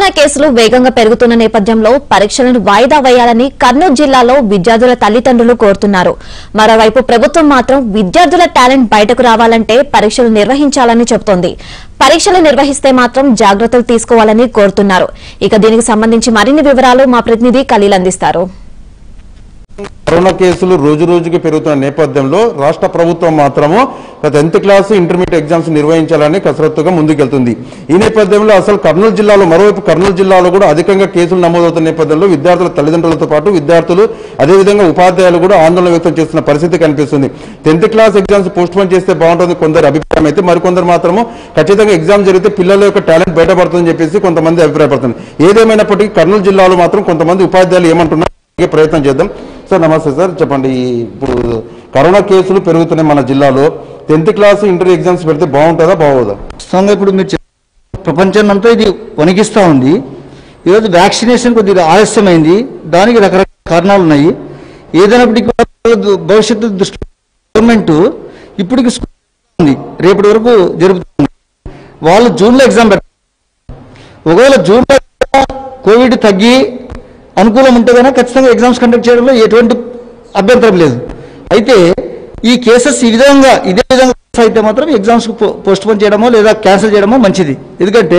Corona కేసులు వేగంగా పెరుగుతున్న నేపథ్యంలో పరీక్షలను వాయిదా వేయాలని కర్నూలు జిల్లాలో విద్యార్థుల తల్లిదండ్రులు కోరుతున్నారు మరోవైపు ప్రభుత్వం మాత్రం విద్యార్థుల టాలెంట్ బయటకు రావాలంటే పరీక్షలు నిర్వహించాలని చెబుతోంది పరీక్షలు నిర్వహిస్తే మాత్రం జాగ్రత్తలు తీసుకోవాలని కోరుతున్నారు ఇక దీనికి సంబంధించి మరిన్ని వివరాలు మా ప్రతినిధి ఖలీల్ అందిస్తారు కరోనా కేసులు రోజు రోజుకి పెరుగుతున్న నేపథ్యంలో రాష్ట్ర ప్రభుత్వం మాత్రము టెన్త్ క్లాస్ ఇంటర్మీడియట్ ఎగ్జామ్స్ నిర్వహించాలని కసరత్తుగా ముందుకెళ్తుంది ఈ నేపథ్యంలో అసలు కర్నూలు జిల్లాలో మరోవైపు కర్నూలు జిల్లాలో కూడా అధికంగా కేసులు నమోదవుతున్న నేపథ్యంలో విద్యార్థుల తల్లిదండ్రులతో పాటు విద్యార్థులు అదేవిధంగా ఉపాధ్యాయులు కూడా ఆందోళన వ్యక్తం చేస్తున్న పరిస్థితి కనిపిస్తుంది tenth class exams postpone చేస్తే బాగుంటుంది కొందరు అభిప్రాయం అయితే మరికొందరు మాత్రము ఖచ్చితంగా ఎగ్జామ్ జరిగితే పిల్లల యొక్క టాలెంట్ బయటపడుతుందని చెప్పేసి కొంతమంది అభిప్రాయపడుతుంది ఏదేమైనప్పటికీ కర్నూలు జిల్లాలో మాత్రం కొంతమంది ఉపాధ్యాయులు ఏమంటున్నారు అడిగే ప్రయత్నం చేద్దాం సార్ నమస్తే సార్ చెప్పండి ఈ ఇప్పుడు కరోనా కేసులు పెరుగుతున్నాయి మన జిల్లాలో టెన్త్ క్లాస్ ఇంటర్ ఎగ్జామ్స్ పెడితే బాగుంటుందా బాగోదా ప్రస్తుతంగా ఇప్పుడు మీరు చెప్ప- ప్రపంచాన్ని అంతా ఇది వణికిస్తూ ఉంది ఈరోజు వ్యాక్సినేషన్ కొద్దిగా ఆలస్యమైంది దానికి రకరకాల కారణాలు ఉన్నాయి ఏదైనప్పటికీ కూడా పిల్లల భవిష్యత్తు దృష్టి గవర్నమెంట్ ఇప్పటికి స్కూల్ ఉంది రేపటి వరకు జరుపుతుంది వాళ్ళు జూన్లో ఎగ్జామ్ పెట్టారు ఒకవేళ జూన్లో కోవిడ్ తగ్గి అనుకూలం ఉంటే కనుక ఖచ్చితంగా ఎగ్జామ్స్ కండక్ట్ చేయడంలో ఎటువంటి అభ్యంతరం లేదు అయితే ఈ కేసెస్ ఈ విధంగా ఇదే విధంగా అయితే మాత్రం ఎగ్జామ్స్ పోస్ట్ పోన్ చేయడమో లేదా క్యాన్సిల్ చేయడమో మంచిది ఎందుకంటే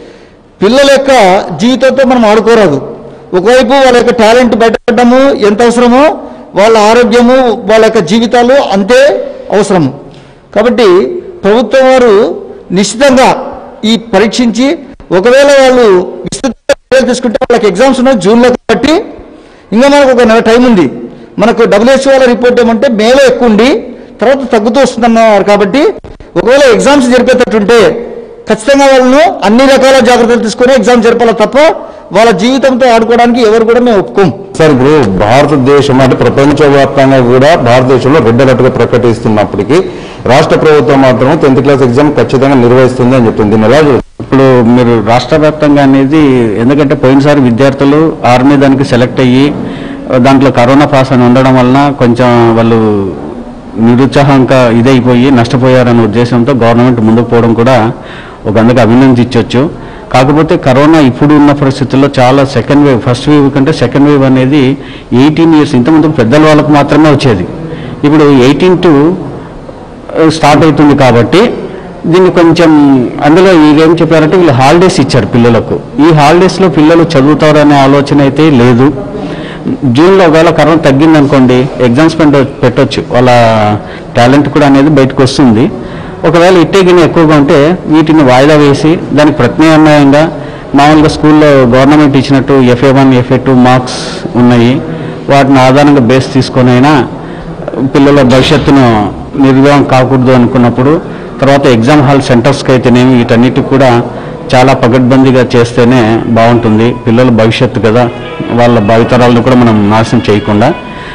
పిల్లల యొక్క జీవితంతో మనం ఆడుకోరాదు ఒకవైపు వాళ్ళ యొక్క టాలెంట్ బయటపడము ఎంత అవసరమో వాళ్ళ ఆరోగ్యము వాళ్ళ యొక్క జీవితాలు అంతే అవసరము కాబట్టి ప్రభుత్వం వారు నిశ్చితంగా ఈ పరీక్షించి ఒకవేళ వాళ్ళు విస్తృతంగా చర్యలు తీసుకుంటే వాళ్ళకి ఎగ్జామ్స్ ఉన్నాయి జూన్లో కాబట్టి ఇంకా మనకు ఒక నెల టైం ఉంది మనకు డబ్ల్యూహెచ్ఓ వాళ్ళ రిపోర్ట్ ఏమంటే మేలో ఎక్కువ ఉండి తర్వాత తగ్గుతూ వస్తుందన్నారు కాబట్టి ఒకవేళ ఎగ్జామ్స్ జరిపేటట్టుంటే ఖచ్చితంగా వాళ్ళను అన్ని రకాల జాగ్రత్తలు తీసుకొని ఎగ్జామ్ జరపాలి తప్ప వాళ్ళ జీవితంతో ఆడుకోవడానికి ఎవరు కూడా మేము ఒప్పుకోం సార్ ఇప్పుడు భారతదేశం అంటే ప్రపంచవ్యాప్తంగా కూడా భారతదేశంలో రెడ్ అలర్ట్ గా ప్రకటిస్తున్నప్పటికీ రాష్ట్ర ప్రభుత్వం మాత్రం టెన్త్ క్లాస్ ఎగ్జామ్ ఖచ్చితంగా నిర్వహిస్తుంది అని చెప్తుంది దీన్ని ఎలా చూస్తారు? ఇప్పుడు మీరు రాష్ట్ర వ్యాప్తంగా అనేది ఎందుకంటే పోయినసారి విద్యార్థులు ఆర్మీ దానికి సెలెక్ట్ అయ్యి దాంట్లో కరోనా పాస్ అని ఉండడం వలన కొంచెం వాళ్ళు నిరుత్సాహంగా ఇదైపోయి నష్టపోయారనే ఉద్దేశంతో గవర్నమెంట్ ముందుకు పోవడం కూడా ఒక అందుకు అభినందించవచ్చు కాకపోతే కరోనా ఇప్పుడు ఉన్న పరిస్థితుల్లో చాలా సెకండ్ వేవ్ ఫస్ట్ వేవ్ కంటే సెకండ్ వేవ్ అనేది ఎయిటీన్ ఇయర్స్ ఇంతకుముందు పెద్దల వాళ్ళకు మాత్రమే వచ్చేది ఇప్పుడు ఎయిటీన్ టు స్టార్ట్ అవుతుంది కాబట్టి దీన్ని కొంచెం అందులో ఏం చెప్పారంటే వీళ్ళు హాలిడేస్ ఇచ్చారు పిల్లలకు ఈ హాలిడేస్లో పిల్లలు చదువుతారనే ఆలోచన అయితే లేదు జూన్లో ఒకవేళ కరోనా తగ్గింది అనుకోండి ఎగ్జామ్స్ పెట్ట పెట్టొచ్చు వాళ్ళ టాలెంట్ కూడా అనేది బయటకు వస్తుంది ఒకవేళ ఇట్టే గిన్నె ఎక్కువగా ఉంటే వీటిని వాయిదా వేసి దానికి ప్రత్యామ్నాయంగా మామూలుగా స్కూల్లో గవర్నమెంట్ ఇచ్చినట్టు FA one FA two marks ఉన్నాయి వాటిని ఆధారంగా బేస్ తీసుకొని అయినా పిల్లల భవిష్యత్తును నిర్వహం కాకూడదు అనుకున్నప్పుడు తర్వాత ఎగ్జామ్ హాల్ సెంటర్స్కి అయితేనేమి వీటన్నిటికి కూడా చాలా పగడ్బందీగా చేస్తేనే బాగుంటుంది పిల్లల భవిష్యత్తు కదా వాళ్ళ భావితరాలను కూడా మనం నాశనం చేయకుండా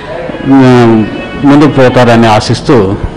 ఉమ్, ముందుకు పోతారని ఆశిస్తూ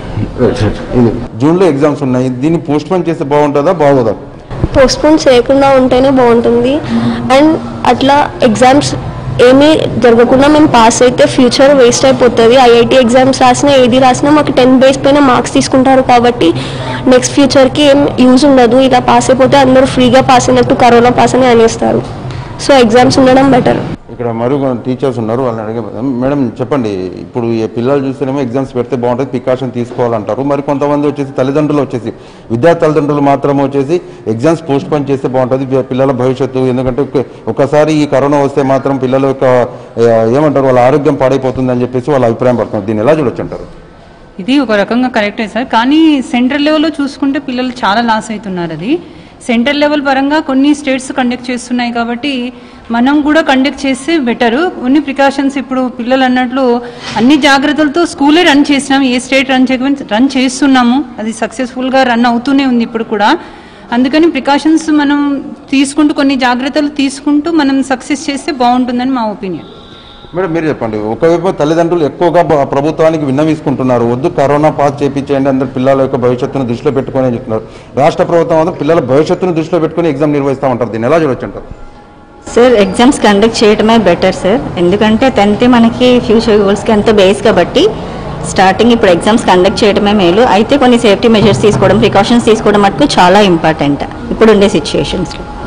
ఇది జూన్లో ఎగ్జామ్స్ ఉన్నాయి దీన్ని పోస్ట్ పోన్ చేస్తే బాగుంటుందా బాగోదా పోస్ట్పోన్ చేయకుండా ఉంటేనే బాగుంటుంది అండ్ అట్లా ఎగ్జామ్స్ ఏమీ జరగకుండా మేము పాస్ అయితే ఫ్యూచర్ వేస్ట్ అయిపోతుంది ఐఐటి ఎగ్జామ్స్ రాసినా ఏది రాసినా మాకు టెన్ బేస్ పైన మార్క్స్ తీసుకుంటారు కాబట్టి నెక్స్ట్ ఫ్యూచర్కి ఏం యూజ్ ఉండదు ఇలా పాస్ అయిపోతే అందరూ ఫ్రీగా పాస్ అయినట్టు కరోనా పాస్ అని అనేస్తారు సో ఎగ్జామ్స్ ఉండడం బెటర్ ఇక్కడ మరి టీచర్స్ ఉన్నారు వాళ్ళని అడిగే మేడం చెప్పండి ఇప్పుడు ఈ పిల్లలు చూస్తేనేమో ఎగ్జామ్స్ పెడితే బాగుంటుంది ప్రికాషన్ తీసుకోవాలంటారు మరి కొంతమంది వచ్చేసి తల్లిదండ్రులు వచ్చేసి విద్యార్థి తల్లిదండ్రులు మాత్రం వచ్చేసి ఎగ్జామ్స్ పోస్ట్ పోన్ చేస్తే బాగుంటుంది పి- పిల్లల భవిష్యత్తు ఎందుకంటే ఒక- ఒకసారి ఈ కరోనా వస్తే మాత్రం పిల్లల యొక్క ఆ, ఏమంటారు వాళ్ళ ఆరోగ్యం పాడైపోతుంది అని చెప్పేసి వాళ్ళ అభిప్రాయం పడుతుంది దీన్ని ఎలా చూడొచ్చు అంటారు ఇది ఒక రకంగా కరెక్టే సార్ కానీ సెంట్రల్ లెవెల్లో చూసుకుంటే పిల్లలు చాలా లాస్ అవుతున్నారు అది సెంట్రల్ లెవెల్ పరంగా కొన్ని స్టేట్స్ కండక్ట్ చేస్తున్నాయి కాబట్టి మనం కూడా కండక్ట్ చేస్తే బెటర్ కొన్ని ప్రికాషన్స్ ఇప్పుడు పిల్లలు అన్నట్లు అన్ని జాగ్రత్తలతో స్కూలే రన్ చేసినాం ఏ స్టేట్ రన్ చేయకపోయినా రన్ చేస్తున్నాము అది సక్సెస్ఫుల్గా రన్ అవుతూనే ఉంది ఇప్పుడు కూడా అందుకని ప్రికాషన్స్ మనం తీసుకుంటూ కొన్ని జాగ్రత్తలు తీసుకుంటూ మనం సక్సెస్ చేస్తే బాగుంటుందని మా ఒపీనియన్ మేడం మీరు చెప్పండి ఒకవైపు తల్లిదండ్రులు ఎక్కువగా బ- ప్రభుత్వానికి విన్నవిసుకుంటున్నారు వద్దు కరోనా పాస్ చేయించేయండి అందరు పిల్లల యొక్క భవిష్యత్తును దృష్టిలో పెట్టుకొని అని చెప్తున్నారు రాష్ట్ర ప్రభుత్వం మాత్రం పిల్లల భవిష్యత్తును దృష్టిలో పెట్టుకొని ఎగ్జామ్ నిర్వహిస్తామంటారు దీన్ని ఎలా చూడొచ్చు అంటారు సార్ ఎగ్జామ్స్ కండక్ట్ చేయడమే బెటర్ సార్ ఎందుకంటే టెన్త్ మనకి ఫ్యూచర్ గోల్స్కి అంత బేస్ కాబట్టి స్టార్టింగ్ ఇప్పుడు ఎగ్జామ్స్ కండక్ట్ చేయడమే మేలు అయితే కొన్ని సేఫ్టీ మెజర్స్ తీసుకోవడం ప్రికాషన్స్ తీసుకోవడం మటుకు చాలా ఇంపార్టెంట్ ఇప్పుడు ఉండే సిచ్యుయేషన్స్లో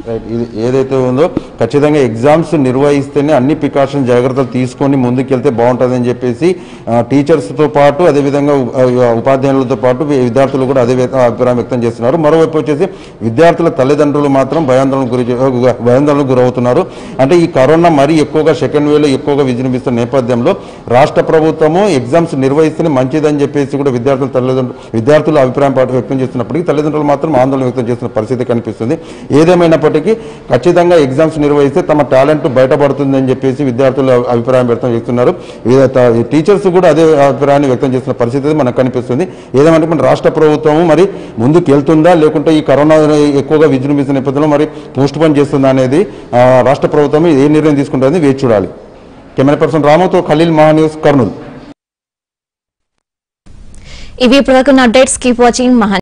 రైట్ ఇది ఏదైతే ఉందో ఖచ్చితంగా ఎగ్జామ్స్ నిర్వహిస్తేనే అన్ని ప్రికాషన్ జాగ్రత్తలు తీసుకొని ముందుకెళ్తే బాగుంటుందని చెప్పేసి ఆ, టీచర్స్తో పాటు అదేవిధంగా ఉ- ఆ, ఉపాధ్యాయులతో పాటు వి- విద్యార్థులు కూడా అదే వ్య- అభిప్రాయం వ్యక్తం చేస్తున్నారు మరోవైపు వచ్చేసి విద్యార్థుల తల్లిదండ్రులు మాత్రం భయాందోళన గురి భయాందోళనకు గురవుతున్నారు అంటే ఈ కరోనా మరీ ఎక్కువగా సెకండ్ వేలో ఎక్కువగా విజృంభిస్తున్న నేపథ్యంలో రాష్ట్ర ప్రభుత్వము ఎగ్జామ్స్ నిర్వహిస్తేనే మంచిదని చెప్పేసి కూడా విద్యార్థుల తల్లిదండ్రులు విద్యార్థులు అభిప్రాయం పాటు వ్యక్తం చేస్తున్నప్పటికీ తల్లిదండ్రులు మాత్రం ఆందోళన వ్యక్తం చేస్తున్న పరిస్థితి కనిపిస్తుంది ఏదేమైనప్పటికీ ఖచ్చితంగా ఎగ్జామ్స్ నిర్వహిస్తే తమ టాలెంట్ బయటపడుతుందని చెప్పేసి విద్యార్థులు అభిప్రాయం వ్యక్తం చేస్తున్నారు వివిధ త- టీచర్స్ కూడా అదే అభిప్రాయాన్ని వ్యక్తం చేస్తున్న పరిస్థితి మనకు కనిపిస్తుంది ఏదేమంటే మన రాష్ట్ర ప్రభుత్వం మరి ముందుకు వెళ్తుందా లేకుంటే ఈ కరోనా ఎక్కువగా విజృంభిస్తున్న నేపథ్యంలో మరి పోస్ట్ పోన్ చేస్తుందా అనేది ఆ, రాష్ట్ర ప్రభుత్వం ఏ నిర్ణయం తీసుకుంటుంది వేచి చూడాలి కెమెరా పర్సన్ రామతో ఖలీల్ మహా న్యూస్ కర్నూలు ఇవి ఇప్పటివరకు అప్డేట్స్ కీప్ వాచింగ్ మహా